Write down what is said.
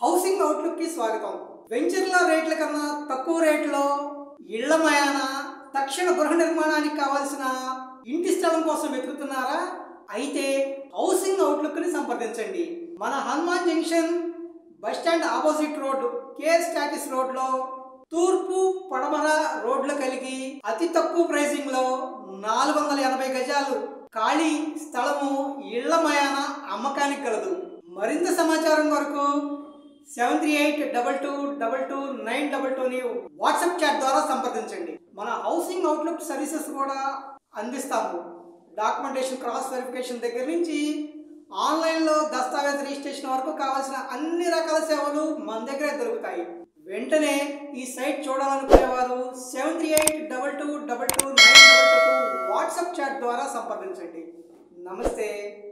housing outlook కి స్వాగతం వెంచర్ల రేట్ల కన్నా తక్కువ రేట్లో ఇళ్ల మయాన తక్షణ గృహ నిర్మాణానికి కావాల్సిన ఇంటి స్థలం కోసం వెతుకుతున్నారా అయితే హౌసింగ్ అవుట్లుక్ ని సంప్రదించండి మన Hanuman junction bus stand opposite road KS స్టాటిస్ రోడ్ లో తూర్పు పడమర రోడ్లు కలిగి అతి తక్కువ ప్రైసింగ్ లో నాలుగు వందల ఎనభై గజాలు ఖాళీ స్థలము ఇళ్ల మయాన అమ్మకానికి కలదు మరింత సమాచారం కొరకు seven three eight double two double two nine double టూని వాట్సాప్ చాట్ ద్వారా సంప్రదించండి మన హౌసింగ్ అవుట్లుక్ సర్వీసెస్ కూడా అందిస్తాము డాక్యుమెంటేషన్ క్రాస్ వెరిఫికేషన్ దగ్గర నుంచి ఆన్లైన్లో దస్తావేజ్ రిజిస్ట్రేషన్ వరకు కావాల్సిన అన్ని రకాల సేవలు మన దగ్గరే దొరుకుతాయి వెంటనే ఈ సైట్ చూడాలనుకునేవారు seven three eight double two double two nine double two WhatsApp chat ద్వారా సంప్రదించండి నమస్తే